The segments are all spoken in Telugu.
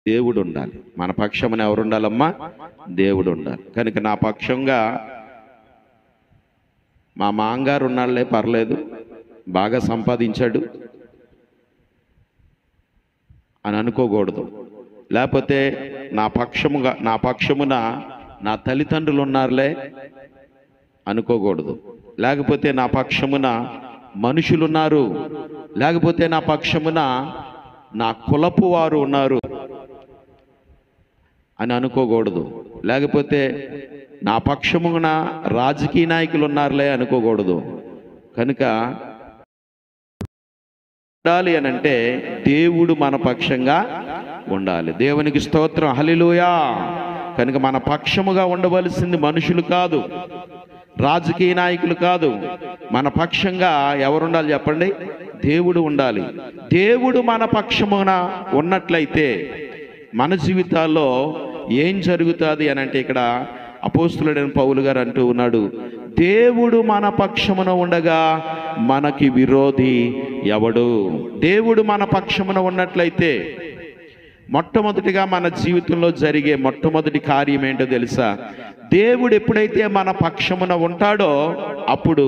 దేవుడు ఉండాలి మన పక్షమున ఎవరు ఉండాలమ్మా దేవుడు ఉండాలి కనుక నా పక్షంగా మా మాంగారు ఉన్నాళ్ళే పర్లేదు బాగా సంపాదించాడు అని అనుకోకూడదు లేకపోతే నా పక్షముగా నా పక్షమున నా తల్లిదండ్రులు ఉన్నారులే అనుకోకూడదు లేకపోతే నా పక్షమున మనుషులు ఉన్నారు లేకపోతే నా పక్షమున నా కులపు వారు ఉన్నారు అని అనుకోకూడదు లేకపోతే నా పక్షమున రాజకీయ నాయకులు ఉన్నారులే అనుకోకూడదు కనుక ఉండాలి అని అంటే దేవుడు మన పక్షంగా ఉండాలి దేవునికి స్తోత్రం హలిలోయా కనుక మన పక్షముగా ఉండవలసింది మనుషులు కాదు రాజకీయ నాయకులు కాదు మన పక్షంగా ఎవరు ఉండాలి చెప్పండి దేవుడు ఉండాలి దేవుడు మన పక్షమున ఉన్నట్లయితే మన జీవితాల్లో ఏం జరుగుతుంది అని అంటే ఇక్కడ అపోస్తులుడైన పౌలు గారు అంటూ ఉన్నాడు దేవుడు మన పక్షమున ఉండగా మనకి విరోధి ఎవడు దేవుడు మన పక్షమున ఉన్నట్లయితే మొట్టమొదటిగా మన జీవితంలో జరిగే మొట్టమొదటి కార్యం ఏంటో తెలుసా దేవుడు ఎప్పుడైతే మన పక్షమున ఉంటాడో అప్పుడు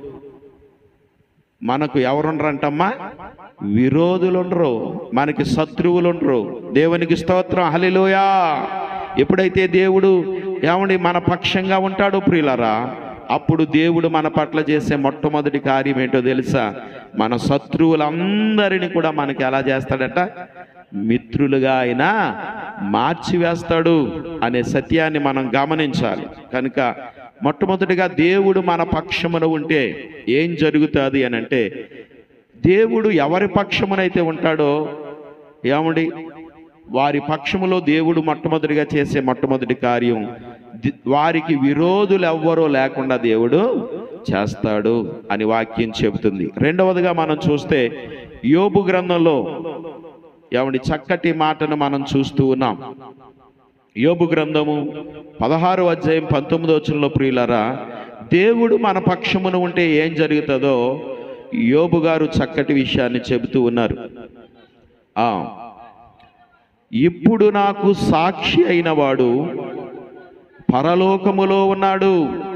మనకు ఎవరుండరంటమ్మా విరోధులుండరు మనకి శత్రువులుండరు దేవునికి స్తోత్రం హలిలోయా ఎప్పుడైతే దేవుడు ఏమండి మన పక్షంగా ఉంటాడో ప్రియులరా అప్పుడు దేవుడు మన పట్ల చేసే మొట్టమొదటి కార్యం ఏంటో తెలుసా మన శత్రువులందరినీ కూడా మనకి ఎలా చేస్తాడట మిత్రులుగా ఆయన మార్చివేస్తాడు అనే సత్యాన్ని మనం గమనించాలి కనుక మొట్టమొదటిగా దేవుడు మన పక్షమున ఉంటే ఏం జరుగుతుంది అని అంటే దేవుడు ఎవరి పక్షమునైతే ఉంటాడో ఏమండి వారి పక్షములో దేవుడు మొట్టమొదటిగా చేసే మొట్టమొదటి కార్యం ది- వారికి విరోధులు ఎవ్వరూ లేకుండా దేవుడు చేస్తాడు అని వాక్యం చెబుతుంది రెండవదిగా మనం చూస్తే యోబు గ్రంథంలో ఏమండి చక్కటి మాటను మనం చూస్తూ ఉన్నాం యోబు గ్రంథము పదహారు అధ్యాయం పంతొమ్మిదో వచనంలో ప్రియులరా దేవుడు మన పక్షమున ఉంటే ఏం జరుగుతుందో యోబు గారు చక్కటి విషయాన్ని చెబుతూ ఉన్నారు ఆ ఇప్పుడు నాకు సాక్షి అయిన వాడు పరలోకములో ఉన్నాడు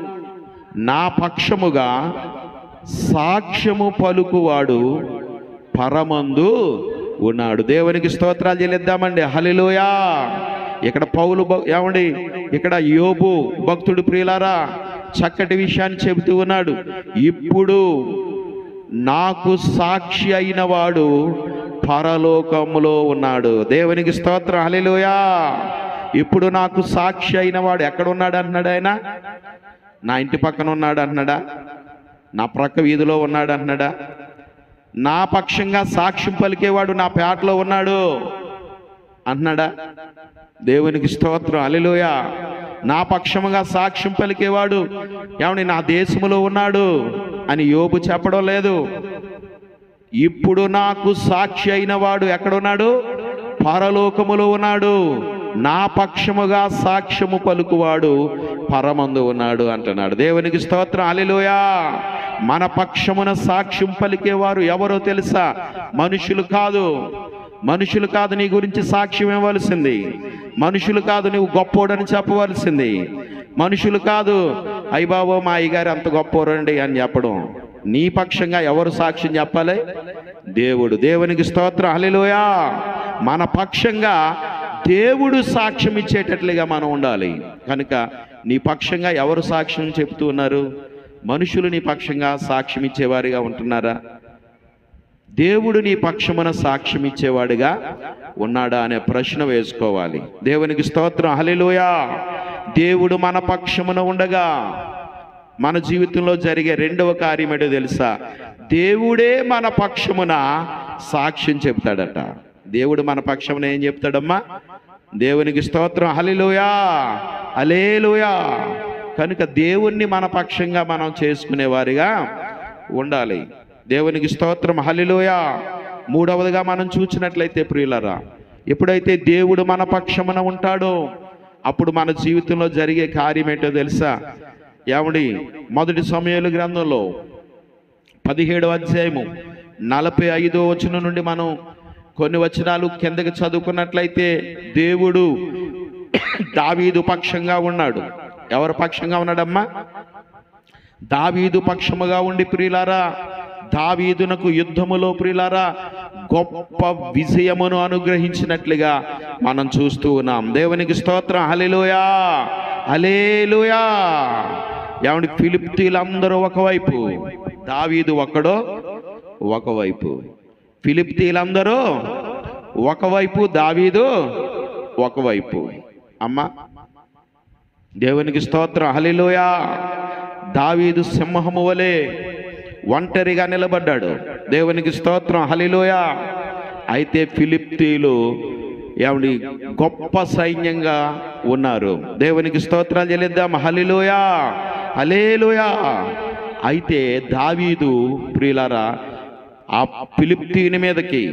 నా పక్షముగా సాక్ష్యము పలుకువాడు పరమందు ఉన్నాడు దేవునికి స్తోత్రాలు చెల్లిద్దామండి హలిలోయా ఇక్కడ పౌలు భ- ఏమండి ఇక్కడ యోబు భక్తుడు ప్రియులారా చక్కటి విషయాన్ని చెబుతూ ఉన్నాడు ఇప్పుడు నాకు సాక్షి అయిన వాడు పరలోకములో ఉన్నాడు దేవునికి స్తోత్రం హలిలోయా ఇప్పుడు నాకు సాక్షి అయిన వాడు ఎక్కడ ఉన్నాడు అంటున్నాడు ఆయన నా ఇంటి పక్కన ఉన్నాడు అంటున్నాడా నా ప్రక్క వీధిలో ఉన్నాడు అంటున్నాడా నా పక్షంగా సాక్ష్యం పలికేవాడు నా పేటలో ఉన్నాడు అంటున్నాడా దేవునికి స్తోత్రం అలిలోయ నా పక్షముగా సాక్ష్యం పలికేవాడు ఏమని నా దేశములో ఉన్నాడు అని యోబు చెప్పడం లేదు ఇప్పుడు నాకు సాక్షి అయిన వాడు ఎక్కడున్నాడు పరలోకములో ఉన్నాడు నా పక్షముగా సాక్ష్యము పలుకువాడు పరమందు ఉన్నాడు అంటున్నాడు దేవునికి స్తోత్రం అలిలోయా మన పక్షమున సాక్ష్యం పలికేవారు ఎవరో తెలుసా మనుషులు కాదు మనుషులు కాదు నీ గురించి సాక్ష్యం ఇవ్వవలసింది మనుషులు కాదు నువ్వు గొప్పోడని చెప్పవలసింది మనుషులు కాదు అయ్య బాబో మా అయ్యగారు అంత గొప్పోరండి అని చెప్పడం నీ పక్షంగా ఎవరు సాక్ష్యం చెప్పాలి దేవుడు దేవునికి స్తోత్రం హలిలోయా మన పక్షంగా దేవుడు సాక్ష్యం ఇచ్చేటట్లుగా మనం ఉండాలి కనుక నీ పక్షంగా ఎవరు సాక్ష్యం చెప్తూ ఉన్నారు మనుషులు నీ పక్షంగా సాక్ష్యం ఇచ్చేవారిగా ఉంటున్నారా దేవుడు నీ పక్షమున సాక్ష్యం ఇచ్చేవాడుగా ఉన్నాడా అనే ప్రశ్న వేసుకోవాలి దేవునికి స్తోత్రం హలిలోయా దేవుడు మన పక్షమున ఉండగా మన జీవితంలో జరిగే రెండవ కార్యం ఏంటో తెలుసా దేవుడే మన పక్షమున సాక్ష్యం చెప్తాడట దేవుడు మన పక్షమున ఏం చెప్తాడమ్మా దేవునికి స్తోత్రం హలిలోయా అలేలోయా కనుక దేవుణ్ణి మన పక్షంగా మనం చేసుకునేవారిగా ఉండాలి దేవునికి స్తోత్రం హలిలోయ మూడవదిగా మనం చూసినట్లయితే ప్రియులరా ఎప్పుడైతే దేవుడు మన పక్షమున ఉంటాడో అప్పుడు మన జీవితంలో జరిగే కార్యం ఏంటో తెలుసా ఏమండి మొదటి సమయాలు గ్రంథంలో పదిహేడవ అధ్యాయము నలభై ఐదో వచనం నుండి మనం కొన్ని వచనాలు కిందకి చదువుకున్నట్లయితే దేవుడు దావీదు పక్షంగా ఉన్నాడు ఎవరు పక్షంగా ఉన్నాడమ్మా దావీదు పక్షముగా ఉండి ప్రియులారా దావీదునకు యుద్ధములో ప్రియులారా గొప్ప విజయమును అనుగ్రహించినట్లుగా మనం చూస్తూ ఉన్నాం దేవునికి స్తోత్రం హలిలోయా హలేలుయా ఏమండి ఫిలిప్తీలందరూ ఒకవైపు దావీదు ఒక్కడో ఒకవైపు ఫిలిప్తీలందరూ ఒకవైపు దావీదు ఒకవైపు అమ్మా దేవునికి స్తోత్రం హలిలోయా దావీదు సింహము వలె ఒంటరిగా నిలబడ్డాడు దేవునికి స్తోత్రం హలిలోయ అయితే ఫిలిప్తీలు ఏమండి గొప్ప సైన్యంగా ఉన్నారు దేవునికి స్తోత్రాలు చెల్లిద్దాం హలిలోయ హలేలోయ అయితే దావీదు ప్రియులారా ఆ ఫిలిప్తీని మీదకి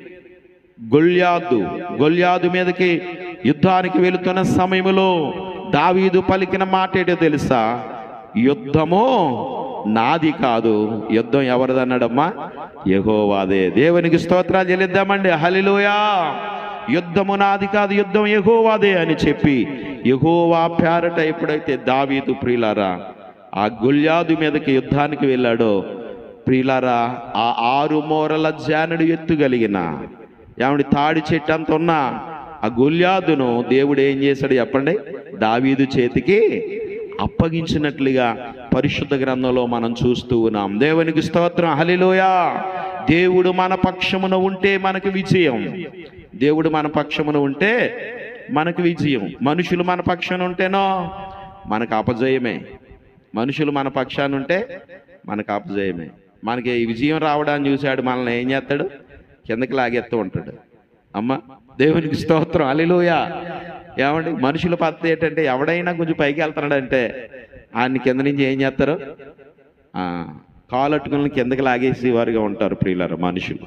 గొల్యాదు గొల్యాదు మీదకి యుద్ధానికి వెళుతున్న సమయంలో దావీదు పలికిన మాట ఏంటో తెలుసా యుద్ధము నాది కాదు యుద్ధం ఎవరిదన్నాడమ్మా యెహోవాదే దేవునికి స్తోత్రాలు చెల్లిద్దామండి హలిలోయా యుద్ధము నాది కాదు యుద్ధం యెహోవాదే అని చెప్పి యెహోవా పేరట ఎప్పుడైతే దావీదు ప్రియులారా ఆ గొల్యాదు మీదకి యుద్ధానికి వెళ్ళాడో ప్రియులారా ఆ ఆరు మూరల జానుడు ఎత్తుగలిగిన ఏమండి తాడి చెట్టు అంత ఉన్న ఆ గొల్యాదును దేవుడు ఏం చేశాడు చెప్పండి దావీదు చేతికి అప్పగించినట్లుగా పరిశుద్ధ గ్రంథంలో మనం చూస్తూ ఉన్నాం దేవునికి స్తోత్రం హలిలోయ దేవుడు మన పక్షమున ఉంటే మనకు విజయం దేవుడు మన పక్షమున ఉంటే మనకు విజయం మనుషులు మన పక్షాన ఉంటేనో మనకు అపజయమే మనుషులు మన పక్షాన ఉంటే మనకు అపజయమే మనకి ఈ విజయం రావడాన్ని చూశాడు మనల్ని ఏం చేస్తాడు కిందకి లాగేస్తూ ఉంటాడు అమ్మ దేవునికి స్తోత్రం అలిలోయ ఏమండి మనుషుల పద్ధతి ఏంటంటే ఎవడైనా కొంచెం పైకి వెళ్తున్నాడంటే ఆయన్ని కింద నుంచి ఏం చేస్తారు ఆ, కాలట్టుకుని కిందకి లాగేసి వారిగా ఉంటారు ప్రియులారు మనుషులు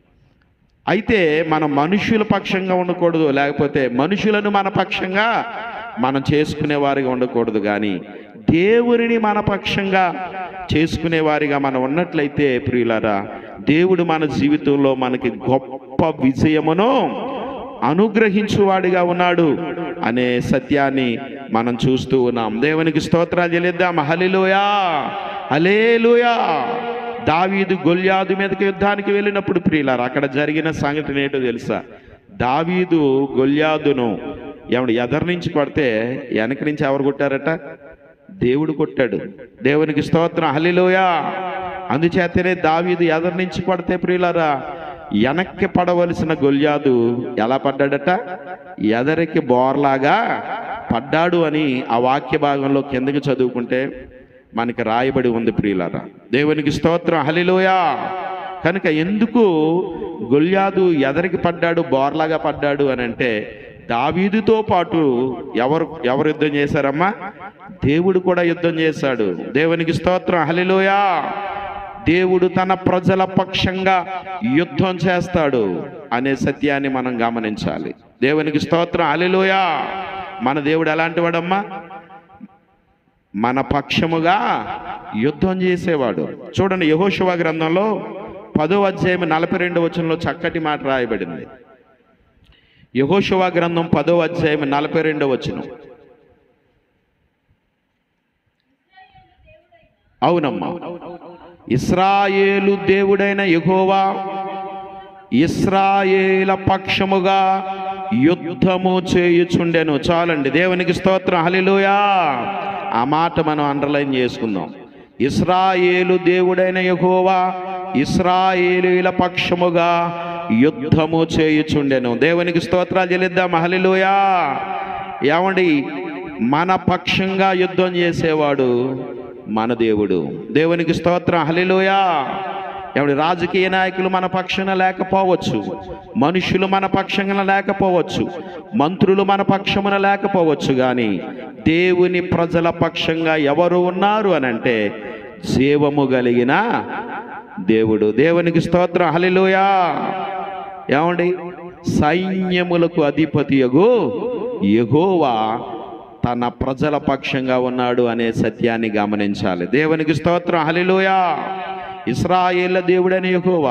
అయితే మనం మనుషుల పక్షంగా ఉండకూడదు లేకపోతే మనుషులను మన పక్షంగా మనం చేసుకునే వారిగా ఉండకూడదు కానీ దేవునిని మన పక్షంగా చేసుకునే వారిగా మనం ఉన్నట్లయితే ప్రియులారా దేవుడు మన జీవితంలో మనకి గొప్ప విజయమును అనుగ్రహించువాడిగా ఉన్నాడు అనే సత్యాన్ని మనం చూస్తూ ఉన్నాం దేవునికి స్తోత్రాలు చెల్లిద్దాం హలిలోయా హలేలుయా దావీదు గొల్యాదు మీదకి యుద్ధానికి వెళ్ళినప్పుడు ప్రియులారు అక్కడ జరిగిన సంఘటన ఏంటో తెలుసా దావీదు గొల్యాదును ఏమన్నా ఎదరి నుంచి కొడితే వెనక నుంచి ఎవరు కొట్టారట దేవుడు కొట్టాడు దేవునికి స్తోత్రం హలిలోయా అందుచేతనే దావీదు ఎదరి నుంచి కొడితే ప్రియులారా వెనక్కి పడవలసిన గొల్యాదు ఎలా పడ్డాడట ఎదరికి బోర్లాగా పడ్డాడు అని ఆ వాక్య భాగంలో కిందకి చదువుకుంటే మనకి రాయబడి ఉంది ప్రియులారా దేవునికి స్తోత్రం హలిలోయా కనుక ఎందుకు గొల్యాదు ఎదరికి పడ్డాడు బోర్లాగా పడ్డాడు అని అంటే దావీదుతో పాటు ఎవరు ఎవరు యుద్ధం చేశారమ్మా దేవుడు కూడా యుద్ధం చేశాడు దేవునికి స్తోత్రం హలిలోయా దేవుడు తన ప్రజల పక్షంగా యుద్ధం చేస్తాడు అనే సత్యాన్ని మనం గమనించాలి దేవునికి స్తోత్రం హలిలోయా మన దేవుడు ఎలాంటి వాడమ్మా మన పక్షముగా యుద్ధం చేసేవాడు చూడండి యహోశివ గ్రంథంలో పదో అధ్యాయం నలభై రెండు వచనంలో చక్కటి మాట రాయబడింది యహోశివ గ్రంథం పదో అధ్యాయం నలభై రెండో వచనం అవునమ్మా ఇస్రాయేలు దేవుడైన యెహోవా ఇస్రాయేల పక్షముగా యుద్ధము చేయుచుండెను చాలండి దేవునికి స్తోత్రం హలిలోయా ఆ మాట మనం అండర్లైన్ చేసుకుందాం ఇస్రాయేలు దేవుడైన యెహోవా ఇస్రాయేలీల పక్షముగా యుద్ధము చేయుచుండెను దేవునికి స్తోత్రాలు చెల్లిద్దాం హలిలోయా ఏమండి మన పక్షంగా యుద్ధం చేసేవాడు మన దేవుడు దేవునికి స్తోత్రం హలిలోయా ఎవడి రాజకీయ నాయకులు మన పక్షాన లేకపోవచ్చు మనుషులు మన పక్షంగా లేకపోవచ్చు మంత్రులు మన పక్షమున లేకపోవచ్చు కానీ దేవుని ప్రజల పక్షంగా ఎవరు ఉన్నారు అని అంటే జీవము కలిగిన దేవుడు దేవునికి స్తోత్రం హలిలోయా ఏమండి సైన్యములకు అధిపతియగు యెహోవా తన ప్రజల పక్షంగా ఉన్నాడు అనే సత్యాన్ని గమనించాలి దేవునికి స్తోత్రం హలిలోయా ఇస్రాయేళ్ల దేవుడైన యెహోవా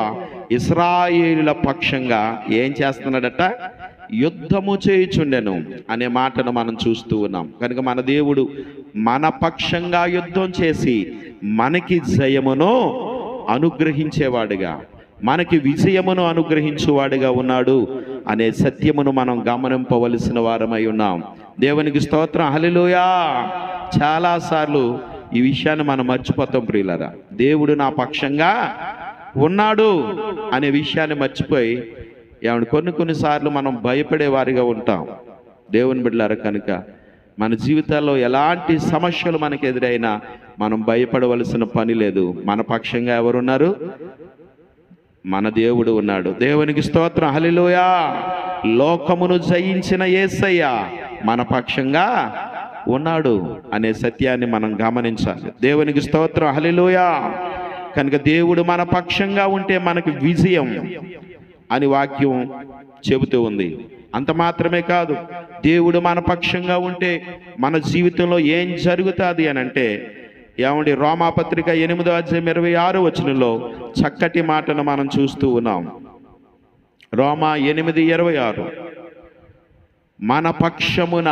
ఇస్రాయేలుల పక్షంగా ఏం చేస్తున్నాడట యుద్ధము చేయుచుండెను అనే మాటను మనం చూస్తూ ఉన్నాం కనుక మన దేవుడు మన పక్షంగా యుద్ధం చేసి మనకి జయమును అనుగ్రహించేవాడుగా మనకి విజయమును అనుగ్రహించువాడుగా ఉన్నాడు అనే సత్యమును మనం గమనింపవలసిన వారమై ఉన్నాం దేవునికి స్తోత్రం హలిలోయా చాలాసార్లు ఈ విషయాన్ని మనం మర్చిపోతాం ప్రియులరా దేవుడు నా పక్షంగా ఉన్నాడు అనే విషయాన్ని మర్చిపోయి ఏమంటే కొన్ని కొన్నిసార్లు మనం భయపడే వారిగా ఉంటాం దేవుని బిడ్డలారా కనుక మన జీవితాల్లో ఎలాంటి సమస్యలు మనకు ఎదురైనా మనం భయపడవలసిన పని లేదు మన పక్షంగా ఎవరున్నారు మన దేవుడు ఉన్నాడు దేవునికి స్తోత్రం హలిలోయా లోకమును జయించిన యేసయ్య మన పక్షంగా ఉన్నాడు అనే సత్యాన్ని మనం గమనించాలి దేవునికి స్తోత్రం హలిలోయా కనుక దేవుడు మన పక్షంగా ఉంటే మనకు విజయం అని వాక్యం చెబుతూ ఉంది అంత మాత్రమే కాదు దేవుడు మన పక్షంగా ఉంటే మన జీవితంలో ఏం జరుగుతుంది అని అంటే ఏమండి రోమాపత్రిక ఎనిమిదో అధ్యాయం ఇరవై ఆరు వచనంలో చక్కటి మాటను మనం చూస్తూ ఉన్నాం రోమా ఎనిమిది ఇరవై ఆరు మన పక్షమున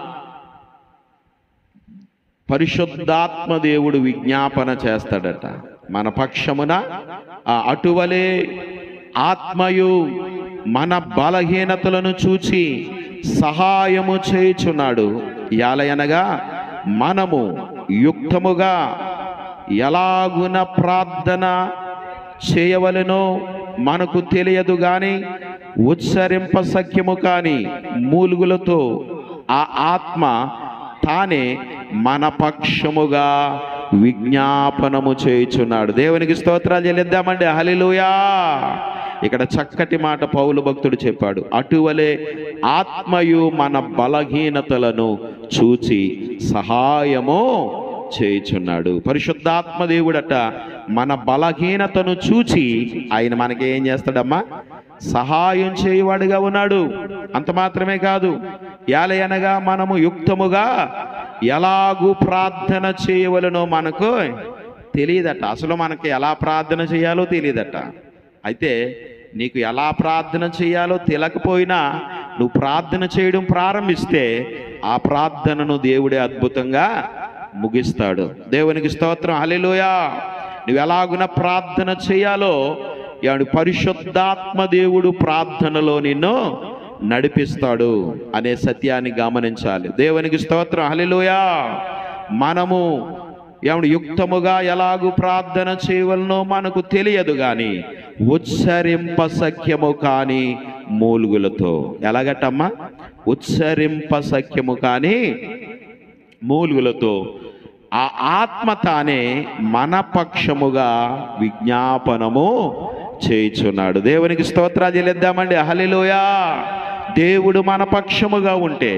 పరిశుద్ధాత్మ దేవుడు విజ్ఞాపన చేస్తాడట మన పక్షమున ఆ అటువలే ఆత్మయు మన బలహీనతలను చూచి సహాయము చేయుచున్నాడు యాలయనగా మనము యుక్తముగా ఎలాగున ప్రార్థన చేయవలెనో మనకు తెలియదు గాని ఉచ్చరింప సఖ్యము కాని మూలుగులతో ఆ ఆత్మ తానే మన పక్షముగా విజ్ఞాపనము చేయుచున్నాడు దేవునికి స్తోత్రాలు చెల్లిద్దామండి హలిలుయా ఇక్కడ చక్కటి మాట పౌలు భక్తుడు చెప్పాడు అటువలే ఆత్మయు మన బలహీనతలను చూచి సహాయము చేయుచున్నాడు పరిశుద్ధాత్మ దేవుడట మన బలహీనతను చూచి ఆయన మనకి ఏం చేస్తాడమ్మా సహాయం చేయువాడుగా ఉన్నాడు అంత మాత్రమే కాదు యాలయనగా మనము యుక్తముగా ఎలాగూ ప్రార్థన చేయవలనో మనకు తెలియదట అసలు మనకి ఎలా ప్రార్థన చేయాలో తెలియదట అయితే నీకు ఎలా ప్రార్థన చేయాలో తెలియకపోయినా నువ్వు ప్రార్థన చేయడం ప్రారంభిస్తే ఆ ప్రార్థనను దేవుడే అద్భుతంగా ముగిస్తాడు దేవునికి స్తోత్రం హల్లెలూయా నువ్వు ఎలాగున ప్రార్థన చేయాలో ఏడు పరిశుద్ధాత్మ దేవుడు ప్రార్థనలో నిన్ను నడిపిస్తాడు అనే సత్యాన్ని గమనించాలి దేవునికి స్తోత్రం హల్లెలూయా మనము ఏమన్నా యుక్తముగా ఎలాగూ ప్రార్థన చేయవలనో మనకు తెలియదు గాని ఉచ్చరింప సఖ్యము కాని మూలుగులతో ఎలాగట్టమ్మా ఉచ్చరింప సఖ్యము కాని మూలుగులతో ఆ ఆత్మ తానే మన పక్షముగా విజ్ఞాపనము చేయుచున్నాడు దేవునికి స్తోత్రాలు చెల్లిద్దామండి హలిలోయా దేవుడు మన పక్షముగా ఉంటే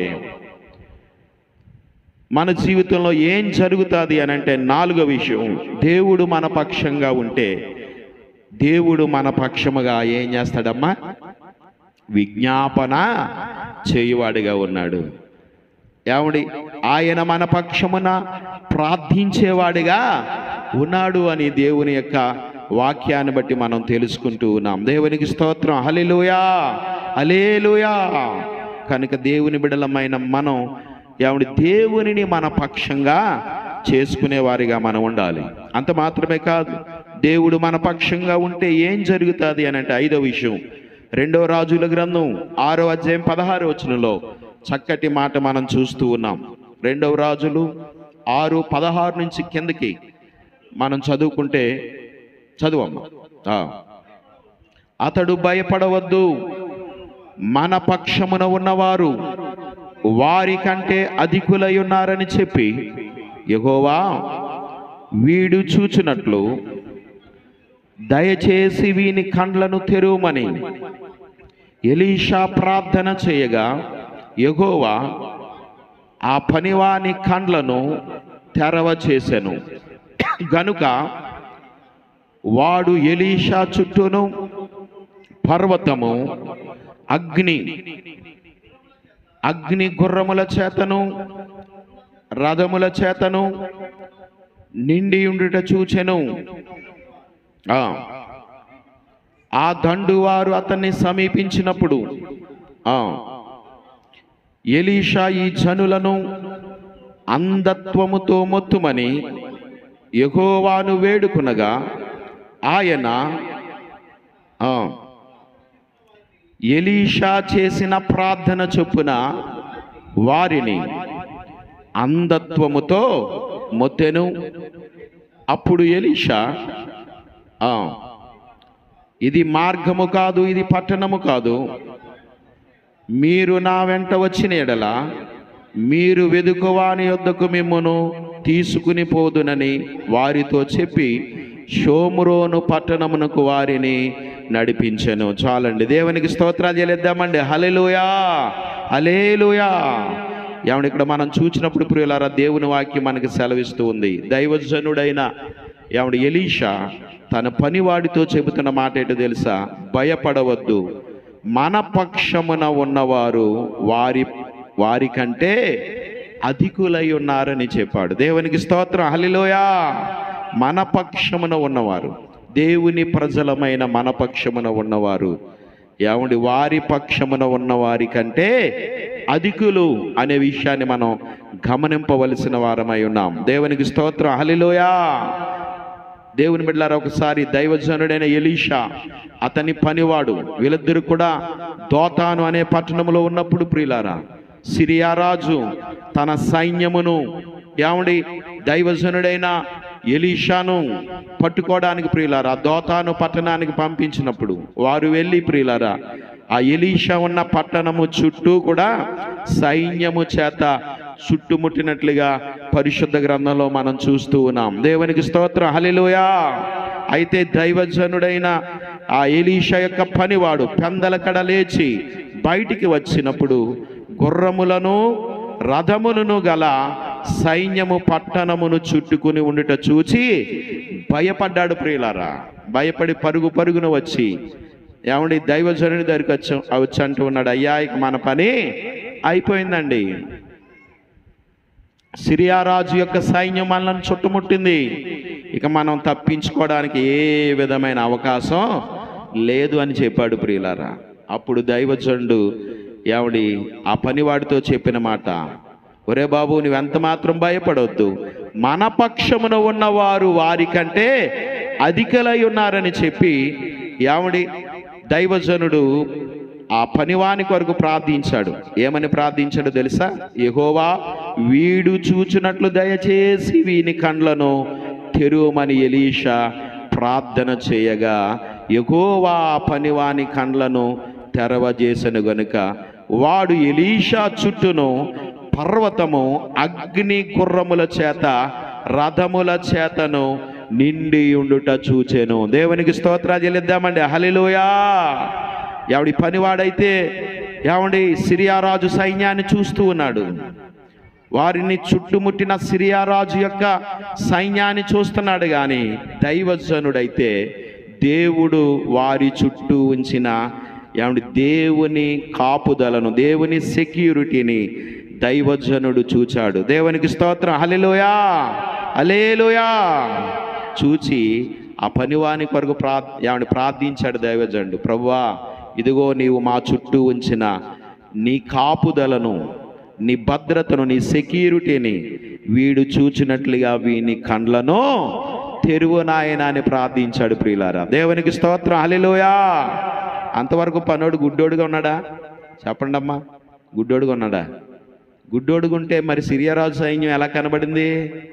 మన జీవితంలో ఏం జరుగుతుంది అని అంటే నాలుగో విషయం దేవుడు మన పక్షంగా ఉంటే దేవుడు మన పక్షముగా ఏం చేస్తాడమ్మా విజ్ఞాపన చేయువాడిగా ఉన్నాడు ఏమండి ఆయన మన పక్షమున ప్రార్థించేవాడిగా ఉన్నాడు అని దేవుని యొక్క వాక్యాన్ని బట్టి మనం తెలుసుకుంటూ ఉన్నాం దేవునికి స్తోత్రం హలిలుయా హలేలుయా కనుక దేవుని బిడలమైన మనం ఏమండి దేవునిని మన పక్షంగా చేసుకునే వారిగా మనం ఉండాలి అంత మాత్రమే కాదు దేవుడు మన పక్షంగా ఉంటే ఏం జరుగుతుంది అని అంటే ఐదో విషయం రెండో రాజుల గ్రంథం ఆరో అధ్యాయం పదహారు వచనంలో చక్కటి మాట మనం చూస్తూ ఉన్నాం రెండవ రాజులు ఆరు పదహారు నుంచి కిందకి మనం చదువుకుంటే చదువమ్మ ఆ. అతడు భయపడవద్దు మన పక్షమున ఉన్నవారు వారి కంటే అధికులై ఉన్నారని చెప్పి యెహోవా వీడు చూచినట్లు దయచేసి వీని కండ్లను తెరువమని ఎలీషా ప్రార్థన చేయగా యెహోవా ఆ పనివాని కండ్లను తెరవ చేసెను గనుక వాడు ఎలీషా చుట్టూను పర్వతము అగ్ని అగ్ని గుర్రముల చేతను రథముల చేతను నిండి ఉండుట చూచెను ఆ. ఆ దండువారు అతన్ని సమీపించినప్పుడు ఆ ఎలీషా ఈ జనులను అంధత్వముతో మొత్తుమని యెహోవాను వేడుకునగా ఆయన ఆ, ఎలీషా చేసిన ప్రార్థన చొప్పున వారిని అంధత్వముతో మొత్తెను అప్పుడు ఎలీషా ఆ, ఇది మార్గము కాదు ఇది పట్టణము కాదు మీరు నా వెంట వచ్చిన ఎడల మీరు వెదుకువాని యొద్దకు మిమ్మును తీసుకుని పోదునని వారితో చెప్పి షోమురోను పట్టణమునకు వారిని నడిపించెను చాలండి దేవునికి స్తోత్రాలు చెల్లిద్దామండి హలెలుయా హలేలుయా ఏమంటే ఇక్కడ మనం చూసినప్పుడు ప్రియులారా దేవుని వాక్యం మనకి సెలవిస్తూ ఉంది దైవజనుడైన ఏమంటే ఎలీషా తన పనివాడితో చెబుతున్న మాట ఏంటో తెలుసా భయపడవద్దు మన పక్షమున ఉన్నవారు వారి వారికంటే అధికులై ఉన్నారని చెప్పాడు దేవునికి స్తోత్రం హలిలోయా మన పక్షమున ఉన్నవారు దేవుని ప్రజలమైన మన పక్షమున ఉన్నవారు ఏమండి వారి పక్షమున ఉన్న వారి కంటే అధికులు అనే విషయాన్ని మనం గమనింపవలసిన వారమై ఉన్నాం దేవునికి స్తోత్రం హలిలోయా దేవుని బిడ్డలారా ఒకసారి దైవజనుడైన ఎలీషా అతని పనివాడు వీళ్ళిద్దరు కూడా దోతాను అనే పట్టణంలో ఉన్నప్పుడు ప్రియులారా సిరియా రాజు తన సైన్యమును ఏమండి దైవజనుడైన ఎలీషాను పట్టుకోవడానికి ప్రియులారా దోతాను పట్టణానికి పంపించినప్పుడు వారు వెళ్ళి ప్రియులారా ఆ ఎలీషా ఉన్న పట్టణము చుట్టూ కూడా సైన్యము చేత చుట్టుముట్టినట్లుగా పరిశుద్ధ గ్రంథంలో మనం చూస్తూ ఉన్నాం దేవునికి స్తోత్రం హలిలోయా అయితే దైవజనుడైన ఆ ఎలీషా యొక్క పనివాడు పెందల కడ లేచి బయటికి వచ్చినప్పుడు గుర్రములను రథములను గల సైన్యము పట్టణమును చుట్టుకుని ఉండుట చూచి భయపడ్డాడు ప్రియులారా భయపడి పరుగు పరుగున వచ్చి ఏమండి దైవజనుడి దగ్గరికి వచ్చి వచ్చి అంటూ ఉన్నాడు అయ్యా ఇక మన పని అయిపోయిందండి సిరియా రాజు యొక్క సైన్యం మనల్ని చుట్టుముట్టింది ఇక మనం తప్పించుకోవడానికి ఏ విధమైన అవకాశం లేదు అని చెప్పాడు ప్రియులారా అప్పుడు దైవజనుడు ఏమిడి ఆ పనివాడితో చెప్పిన మాట ఒరే బాబు నువ్వెంత మాత్రం భయపడవద్దు మన పక్షమున ఉన్నవారు వారికంటే అధికలై ఉన్నారని చెప్పి ఏమిడి దైవజనుడు ఆ పనివాని కొరకు ప్రార్థించాడు ఏమని ప్రార్థించాడు తెలుసా యెహోవా వీడు చూచినట్లు దయచేసి వీని కండ్లను తెరువమని ఎలీషా ప్రార్థన చేయగా యెహోవా ఆ పనివాని కండ్లను తెరవజేసను గనుక వాడు ఎలీషా చుట్టూను పర్వతము అగ్ని గుర్రముల చేత రథముల చేతను నిండి ఉండుట చూచెను దేవునికి స్తోత్రాలు చెల్లిద్దామండి హలిలోయా ఎవడి పనివాడైతే ఏమండి సిరియా రాజు సైన్యాన్ని చూస్తూ ఉన్నాడు వారిని చుట్టుముట్టిన సిరియా రాజు యొక్క సైన్యాన్ని చూస్తున్నాడు కానీ దైవజనుడైతే దేవుడు వారి చుట్టూ ఉంచిన ఏమండి దేవుని కాపుదలను దేవుని సెక్యూరిటీని దైవజనుడు చూచాడు దేవునికి స్తోత్రం హలిలోయా అలేలోయా చూచి ఆ పనివాని కొరకు ప్రా ఏమండి ప్రార్థించాడు దైవజనుడు ప్రభువా ఇదిగో నీవు మా చుట్టూ ఉంచిన నీ కాపుదలను నీ భద్రతను నీ సెక్యూరిటీని వీడు చూచినట్లుగా వీని కండ్లను తెరువు నాయన అని ప్రార్థించాడు ప్రియులారా దేవునికి స్తోత్రం హలిలోయా అంతవరకు పనోడు గుడ్డోడుగా ఉన్నాడా చెప్పండి అమ్మా గుడ్డోడుగా ఉన్నాడా గుడ్డోడుగా ఉంటే మరి సిరియరాజు సైన్యం ఎలా కనబడింది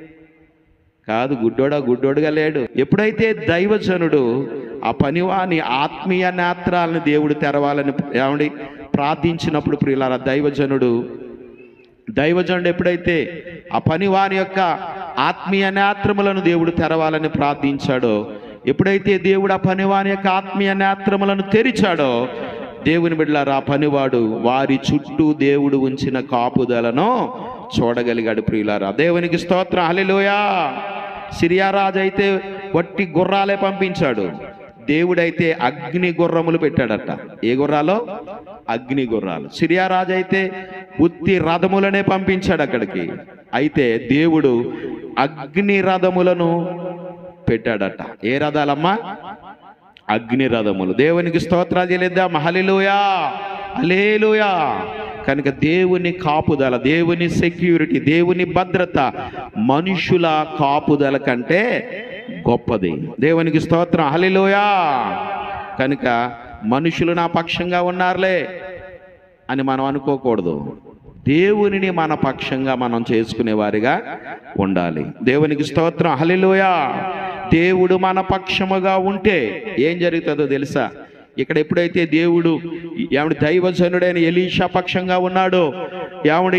కాదు గుడ్డోడా గుడ్డోడుగా లేడు ఎప్పుడైతే దైవజనుడు ఆ పనివాని ఆత్మీయ నేత్రాలను దేవుడు తెరవాలని ఏమండి ప్రార్థించినప్పుడు ప్రియులారా దైవజనుడు దైవజనుడు ఎప్పుడైతే ఆ పనివాని యొక్క ఆత్మీయ నేత్రములను దేవుడు తెరవాలని ప్రార్థించాడో ఎప్పుడైతే దేవుడు ఆ పనివాని యొక్క ఆత్మీయ నేత్రములను తెరిచాడో దేవుని బిడ్డలారా ఆ పనివాడు వారి చుట్టూ దేవుడు ఉంచిన కాపుదలను చూడగలిగాడు ప్రియులారా దేవునికి స్తోత్రం హలిలోయా సిరియా రాజు అయితే వట్టి గుర్రాలే పంపించాడు దేవుడైతే అగ్ని గుర్రములు పెట్టాడట ఏ గుర్రాలో అగ్ని గుర్రాలు సిరియా రాజు అయితే ఉత్తి రథములనే పంపించాడు అక్కడికి అయితే దేవుడు అగ్ని రథములను పెట్టాడట ఏ రథాలమ్మా అగ్ని రథములు దేవునికి స్తోత్రాలు చెల్లిద్దాం హలిలోయా హలేలుయా కనుక దేవుని కాపుదల దేవుని సెక్యూరిటీ దేవుని భద్రత మనుషుల కాపుదల కంటే గొప్పది దేవునికి స్తోత్రం హలిలోయా కనుక మనుషులు నా పక్షంగా ఉన్నారులే అని మనం అనుకోకూడదు దేవునిని మన పక్షంగా మనం చేసుకునే వారిగా ఉండాలి దేవునికి స్తోత్రం హలిలోయ దేవుడు మన పక్షముగా ఉంటే ఏం జరుగుతుందో తెలుసా ఇక్కడ ఎప్పుడైతే దేవుడు ఏమిడి దైవజనుడైన ఎలీషా పక్షంగా ఉన్నాడో ఏమిడి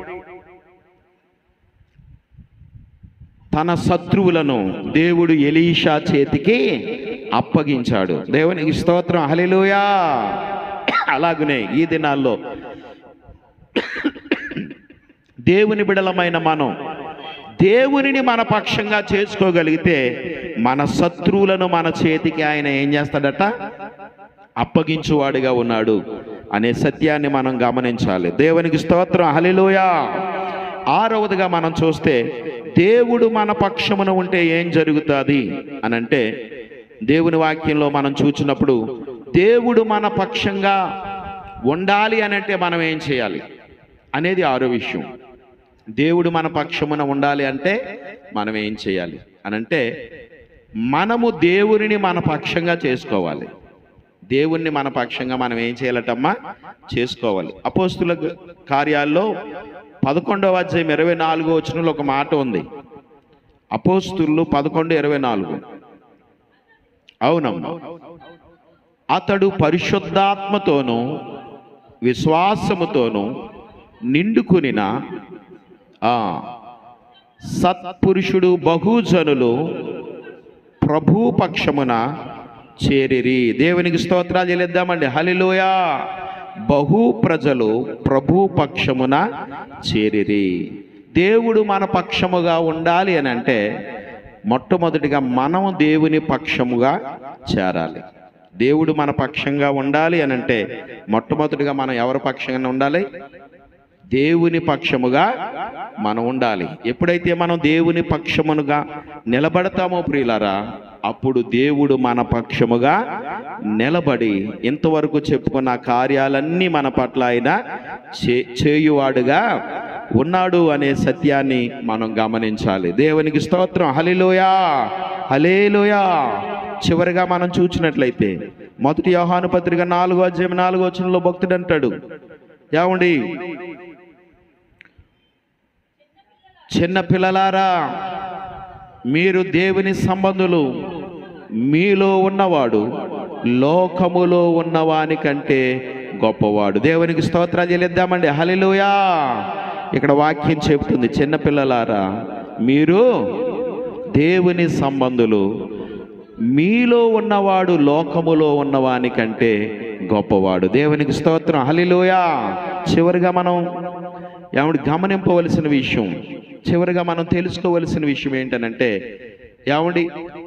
తన శత్రువులను దేవుడు ఎలీషా చేతికి అప్పగించాడు దేవునికి స్తోత్రం హలిలోయా అలాగనే ఈ దినాల్లో దేవుని బిడలమైన మనం దేవునిని మన పక్షంగా చేసుకోగలిగితే మన శత్రువులను మన చేతికి ఆయన ఏం చేస్తాడట అప్పగించువాడిగా ఉన్నాడు అనే సత్యాన్ని మనం గమనించాలి దేవునికి స్తోత్రం హలిలోయ ఆరవదిగా మనం చూస్తే దేవుడు మన పక్షమున ఉంటే ఏం జరుగుతుంది అని అంటే దేవుని వాక్యంలో మనం చూచినప్పుడు దేవుడు మన పక్షంగా ఉండాలి అని అంటే మనం ఏం చేయాలి అనేది ఆరో విషయం దేవుడు మన పక్షమున ఉండాలి అంటే మనం ఏం చేయాలి అని అంటే మనము దేవునిని మన పక్షంగా చేసుకోవాలి దేవుణ్ణి మన పక్షంగా మనం ఏం చేయాలటమ్మా చేసుకోవాలి అపోస్తుల కార్యాల్లో పదకొండవ అధ్యాయం ఇరవై నాలుగో వచనంలో ఒక మాట ఉంది అపోస్తులు పదకొండు ఇరవై నాలుగు అవునమ్మా అతడు పరిశుద్ధాత్మతోనూ విశ్వాసముతోనూ నిండుకునిన ఆ సత్పురుషుడు బహుజనులు ప్రభు పక్షమున చేరిరి దేవునికి స్తోత్రాలు చెల్లిద్దామండి హలిలోయ బహు ప్రజలు ప్రభు పక్షమున చేరిరి దేవుడు మన పక్షముగా ఉండాలి అని అంటే మొట్టమొదటిగా మనం దేవుని పక్షముగా చేరాలి దేవుడు మన పక్షంగా ఉండాలి అని అంటే మొట్టమొదటిగా మనం ఎవరి పక్షంగా ఉండాలి దేవుని పక్షముగా మనం ఉండాలి ఎప్పుడైతే మనం దేవుని పక్షమునుగా నిలబడతామో ప్రియులారా అప్పుడు దేవుడు మన పక్షముగా నిలబడి ఇంతవరకు చెప్పుకున్న కార్యాలన్నీ మన పట్ల ఆయన చే చేయువాడుగా ఉన్నాడు అనే సత్యాన్ని మనం గమనించాలి దేవునికి స్తోత్రం హలిలోయా హలేలోయా చివరిగా మనం చూసినట్లయితే మొదటి యోహాను పత్రిక నాలుగో అధ్యాయం నాలుగో వచనంలో భక్తుడు అంటాడు ఏమండి చిన్న పిల్లలారా మీరు దేవుని సంబంధులు మీలో ఉన్నవాడు లోకములో ఉన్నవాని కంటే గొప్పవాడు దేవునికి స్తోత్రాలు చెల్లిద్దామండి హలిలోయా ఇక్కడ వాక్యం చెబుతుంది చిన్న పిల్లలారా మీరు దేవుని సంబంధులు మీలో ఉన్నవాడు లోకములో ఉన్నవాని కంటే గొప్పవాడు దేవునికి స్తోత్రం హలిలోయా చివరిగా మనం ఏమిటి గమనింపవలసిన విషయం చివరిగా మనం తెలుసుకోవలసిన విషయం ఏంటనంటే ఏమండి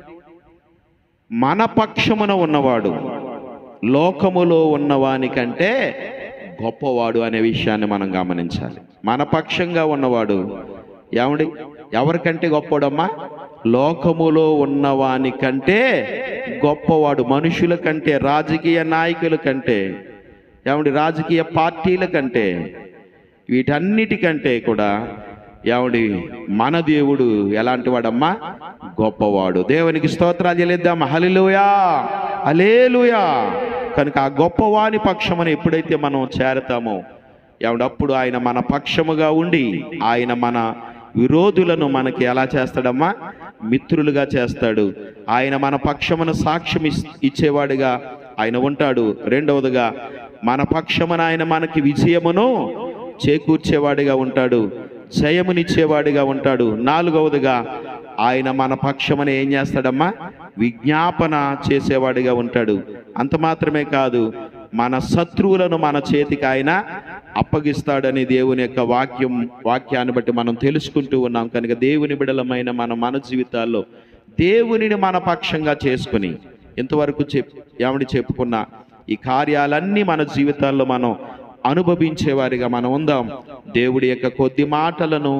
మన పక్షమున ఉన్నవాడు లోకములో ఉన్నవాని కంటే గొప్పవాడు అనే విషయాన్ని మనం గమనించాలి మన పక్షంగా ఉన్నవాడు ఏమండి ఎవరికంటే గొప్పవాడమ్మా లోకములో ఉన్నవాని కంటే గొప్పవాడు మనుషుల కంటే రాజకీయ నాయకుల కంటే ఏమండి రాజకీయ పార్టీల కంటే వీటన్నిటికంటే కూడా ఏమండి మన దేవుడు ఎలాంటి వాడమ్మా గొప్పవాడు దేవునికి స్తోత్రాలు చెల్లిద్దాం హలిలోయా అలేలుయా కనుక ఆ గొప్పవాని పక్షమని ఎప్పుడైతే మనం చేరతామో ఏమండి అప్పుడు ఆయన మన పక్షముగా ఉండి ఆయన మన విరోధులను మనకి ఎలా చేస్తాడమ్మా మిత్రులుగా చేస్తాడు ఆయన మన పక్షమున సాక్ష్యం ఇస్- ఇచ్చేవాడిగా ఆయన ఉంటాడు రెండవదిగా మన పక్షమున ఆయన మనకి విజయమును చేకూర్చేవాడిగా ఉంటాడు జయమునిచ్చేవాడిగా ఉంటాడు నాలుగవదిగా ఆయన మన పక్షమని ఏం చేస్తాడమ్మా విజ్ఞాపన చేసేవాడిగా ఉంటాడు అంత మాత్రమే కాదు మన శత్రువులను మన చేతికి ఆయన అప్పగిస్తాడని దేవుని యొక్క వాక్యం వాక్యాన్ని బట్టి మనం తెలుసుకుంటూ ఉన్నాం కనుక దేవుని బిడలమైన మన మన జీవితాల్లో దేవునిని మన పక్షంగా చేసుకుని ఇంతవరకు చెప్ ఏమని చెప్పుకున్న ఈ కార్యాలన్నీ మన జీవితాల్లో మనం అనుభవించేవారిగా మనం ఉందాం దేవుడి యొక్క కొద్ది మాటలను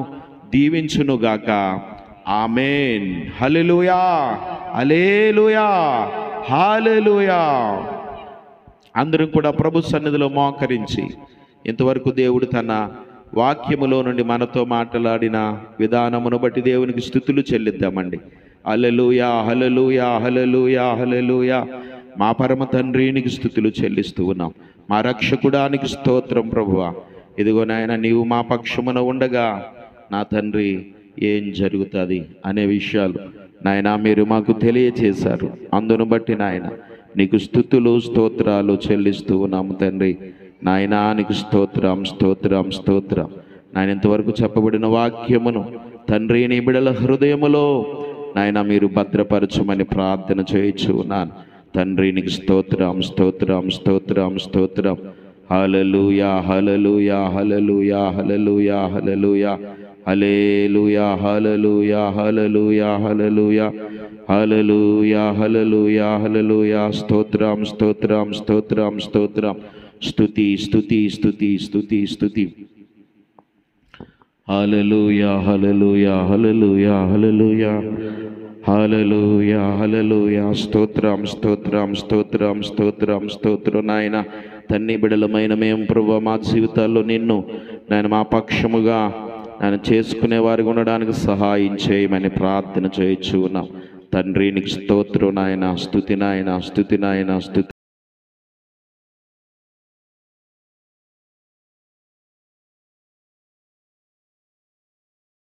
దీవించునుగాక ఆమెన్ హల్లెలూయా హల్లెలూయా హాలెలూయా అందరం కూడా ప్రభు సన్నిధిలో మోకరించి ఇంతవరకు దేవుడు తన వాక్యములో నుండి మనతో మాట్లాడిన విధానమును బట్టి దేవునికి స్థుతులు చెల్లిద్దామండి హలలుయా హలలుయా హలలుయా హలలుయా మా పరమ తండ్రికి స్థుతులు చెల్లిస్తూ ఉన్నాం మా రక్షకుడానికి స్తోత్రం ప్రభువా ఇదిగో నాయన నీవు మా పక్షమున ఉండగా నా తండ్రి ఏం జరుగుతుంది అనే విషయాలు నాయన మీరు మాకు తెలియచేశారు అందును బట్టి నాయన నీకు స్థుతులు స్తోత్రాలు చెల్లిస్తూ ఉన్నాము తండ్రి నాయనా నీకు స్తోత్రం స్తోత్రం స్తోత్రం నాయన ఇంతవరకు చెప్పబడిన వాక్యమును తండ్రి నీ బిడల హృదయములో నాయన మీరు భద్రపరచమని ప్రార్థన చేయొచ్చు ఉన్నాను తండ్రి నీకు స్తోత్రం స్తోత్రం స్తోత్రం స్తోత్రం హలలుయా హలలుయా హలలుయా హలలుయా హలలుయా హలేలుయా హలలుయా హలలుయా హలలుయా హలలుయా హలలుయా హలలుయా స్తోత్రం స్తోత్రం స్తోత్రం స్తోత్రం స్తుతి స్తుతి స్తుతి స్తుతి స్తుతి హలలుయా హలలుయా హలలుయా హలలుయా హలలుయా హలలుయా స్తోత్రం స్తోత్రం స్తోత్రం స్తోత్రం స్తోత్రం నాయన తన్ని బిడలమైన మేము ప్రభు మా జీవితాల్లో నిన్ను నేను మా పక్షముగా నేను చేసుకునే వారికి ఉండడానికి సహాయం చేయమని ప్రార్థన చేయొచ్చు ఉన్నాం తండ్రి నీకు స్తోత్రం నాయన స్తుతి నాయన స్తుతి నాయన స్తుతి